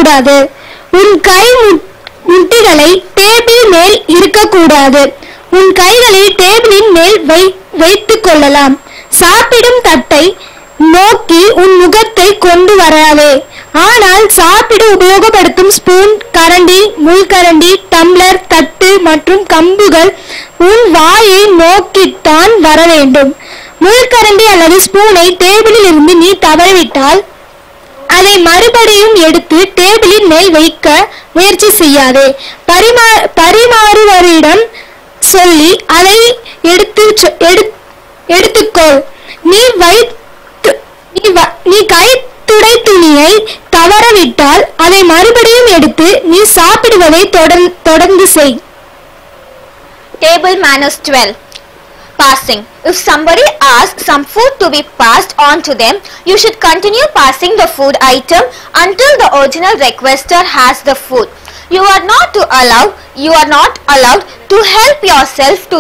இருக்கக்கூடாது உன் கை மு- முட்டிகளை டேபிள் மேல் இருக்கக்கூடாது உன் கைகளை டேபிளின் மேல் வை வைத்துக் கொள்ளலாம் சாப்பிடும் தட்டை நோக்கி உன் முகத்தை கொண்டு வராதே ஆனால் சாப்பிட உபயோகப்படுத்தும் ஸ்பூன் கரண்டி முள்கரண்டி டம்ளர் தட்டு மற்றும் கம்புகள் உன் வாயை நோக்கித்தான் வர வேண்டும் முள்கரண்டி அல்லது ஸ்பூனை டேபிளில் இருந்து நீ தவறவிட்டால் அதை மறுபடியும் எடுத்து டேபிளின் மேல் வைக்க முயற்சி செய்யாதே பரிமா பரிமாறுவரிடம் சொல்லி அதை எடுத்து சொ- எடு- எடுத்துக்கொள் நீ வைத்து நீ வ- நீ கை துடை துணியை தவறவிட்டால் அதை மறுபடியும் எடுத்து நீ சாப்பிடுவதை தொடர் தொடர்ந்து செய் Table manners 12. Passing. If somebody asks some food to be passed on to them, you should continue passing the food item until the original requester has the food. You are not to allow, you are not allowed to help yourself to